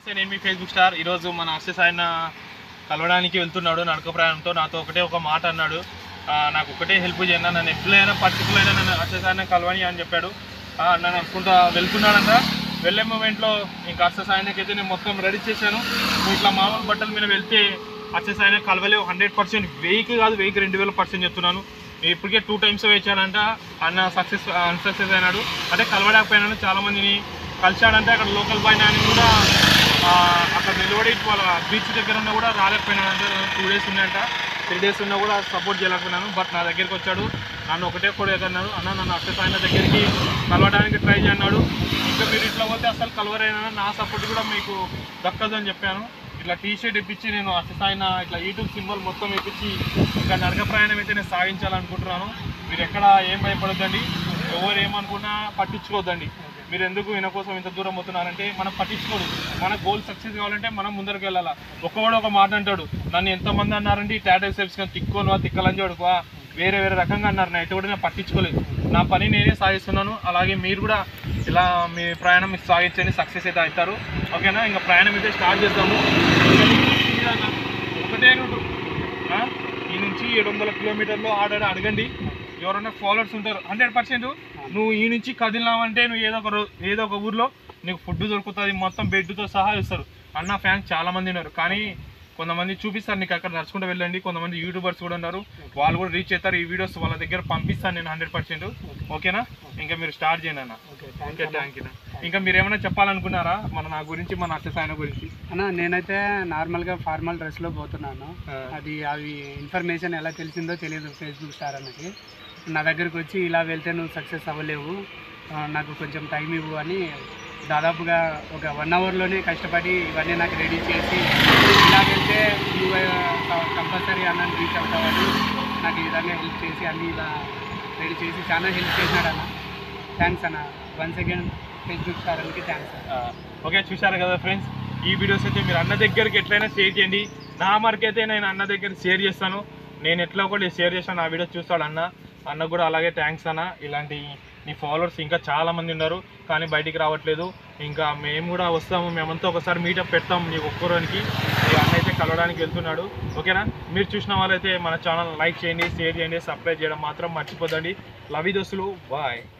నమస్తే నేను మీ Facebook star ఈరోజు మన అక్సెస్ ఆయన కలవడానికి వెళ్తున్నాడు నడక ప్రయాణంతో నాతో ఒకటే ఒక మాట అన్నాడు ఆ, నాకు ఒకటే హెల్ప్ చేయండి నన్ను ఎప్పుడైనా పర్టికులర్ అయినా నన్ను అక్సెస్ ఆయన కలవని అని చెప్పాడు ఆ, నన్ను అనుకుంటా వెళ్తున్నాడంట వెళ్ళే మూమెంట్లో ఇంకా అక్సెస్ ఆయనకి అయితే నేను మొత్తం రెడీ చేశాను నువ్వు ఇట్లా మామూలు బట్టల మీద వెళ్తే అక్సెస్ ఆయన కలవలేవు హండ్రెడ్ పర్సెంట్ వెయ్యికి కాదు వెయ్యికి రెండు వేల పర్సెంట్ చెప్తున్నాను నేను ఇప్పటికే టూ టైమ్స్ వేచానంట అన్న సక్సెస్ అన్సక్సెస్ అయినాడు అంటే కలవలేకపోయినాను చాలా మందిని కలిశాడంటే అక్కడ లోకల్ బాయ్ నాని కూడా ఆ, అక్కడ నిలబడి వాళ్ళ బీచ్ దగ్గర ఉన్నా కూడా రాలేకపోయినాడు అంటే టూ డేస్ ఉన్నాయంట త్రీ డేస్ ఉన్నా కూడా సపోర్ట్ చేయలేకపోయినాను బట్ నా దగ్గరికి వచ్చాడు నన్ను ఒకటే కూడా అన్నాడు అన్న నన్ను అక్సెస్ ఆయన దగ్గరికి కలవడానికి ట్రై చేయన్నాడు ఇంకా మీరు ఇట్లా పోతే అసలు కలవరైనా నా సపోర్ట్ కూడా మీకు దక్కదని చెప్పాను ఇట్లా టీ షర్ట్ ఇప్పించి నేను అక్సెస్ ఆయన ఇట్లా యూట్యూబ్ సింబల్ మొత్తం ఇప్పించి ఇంకా నరక ప్రయాణం అయితే నేను సాగించాలనుకుంటున్నాను మీరు ఎక్కడ ఏం భయపడొద్దండి ఎవరు ఏమనుకున్నా పట్టించుకోవద్దండి మీరు ఎందుకు ఈయన కోసం ఇంత దూరం పోతున్నారంటే మనం పట్టించుకోడు మన గోల్ సక్సెస్ కావాలంటే మనం ముందరికి వెళ్ళాలా ఒక్కవాడు ఒక మాట అంటాడు నన్ను ఎంతమంది అన్నారంటే ఈ టాటా సెల్స్ కానీ తిక్కోను తిక్కలని చూడుకో వేరే వేరే రకంగా అన్నారు నైట్ కూడా నేను పట్టించుకోలేదు నా పని నేనే సాగిస్తున్నాను అలాగే మీరు కూడా ఇలా మీ ప్రయాణం మీరు సాగించండి సక్సెస్ అయితే అవుతారు ఓకేనా ఇంకా ప్రయాణం అయితే స్టార్ట్ చేద్దాము ఇంకా నుంచి ఇదన్న ఒకటే రూటు ఆ? ఈ నుంచి ఏడు వందల కిలోమీటర్లు ఆర్డర్ అడగండి ఎవరైనా ఫాలోవర్స్ ఉంటారు హండ్రెడ్ పర్సెంట్ నువ్వు ఈ నుంచి కదిలినావంటే నువ్వు ఏదో ఒక రో- ఏదో ఒక ఊర్లో నీకు ఫుడ్ దొరుకుతుంది మొత్తం బెడ్తో సహా ఇస్తారు అన్న ఫ్యాన్స్ చాలా మంది ఉన్నారు కానీ కొంతమంది చూపిస్తారు నీకు అక్కడ నడుచుకుంటూ వెళ్ళండి కొంతమంది యూట్యూబర్స్ కూడా ఉన్నారు వాళ్ళు కూడా రీచ్ అవుతారు ఈ వీడియోస్ వాళ్ళ దగ్గర పంపిస్తాను నేను హండ్రెడ్ పర్సెంట్ ఓకేనా ఇంకా మీరు స్టార్ట్ చేయండి అన్న ఓకే ఓకే థ్యాంక్ యూ ఇంకా మీరు ఏమైనా చెప్పాలనుకున్నారా మన నా గురించి మన అక్షస్ ఆయన గురించి అన్న నేనైతే నార్మల్గా ఫార్మల్ డ్రెస్లో పోతున్నాను అది అవి ఇన్ఫర్మేషన్ ఎలా తెలిసిందో తెలియదు ఫేస్బుక్ స్టార్ అన్నకి నా దగ్గరికి వచ్చి ఇలా వెళ్తే నువ్వు సక్సెస్ అవ్వలేవు ఆ, నాకు కొంచెం టైం ఇవ్వు అని దాదాపుగా ఒక వన్ అవర్లోనే కష్టపడి ఇవన్నీ నాకు రెడీ చేసి ఇలా వెళ్తే నువ్వు కంపల్సరీ అన్నని రీచ్ అవుతావని నాకు ఈ విధంగా హెల్ప్ చేసి అన్నీ ఇలా రెడీ చేసి చాలా హెల్ప్ చేసినాడు అన్న థ్యాంక్స్ అన్న వన్ సెకండ్ ఫేస్బుక్ స్టార్ అన్నకి థ్యాంక్స్ అన్న ఆ, ఓకే చూశారు కదా ఫ్రెండ్స్ ఈ వీడియోస్ అయితే మీరు అన్న దగ్గరికి ఎట్లయినా షేర్ చేయండి నా మార్క్ అయితే నేను అన్న దగ్గర షేర్ చేస్తాను నేను ఎట్లా ఒకటి షేర్ చేస్తాను ఆ వీడియో చూస్తాడు అన్న అన్న కూడా అలాగే థ్యాంక్స్ అన్న ఇలాంటి నీ ఫాలోవర్స్ ఇంకా చాలా మంది ఉన్నారు కానీ బయటికి రావట్లేదు ఇంకా మేము కూడా వస్తాము మేమంతా ఒకసారి మీటప్ పెడతాం నీకు ఒక్కరోనికి ఈ అన్న అయితే కలవడానికి వెళ్తున్నాడు ఓకేనా మీరు చూసిన వాళ్ళైతే మన ఛానల్ లైక్ చేయండి షేర్ చేయండి సబ్స్క్రైబ్ చేయడం మాత్రం మర్చిపోదండి లవ్ దోస్తులు బాయ్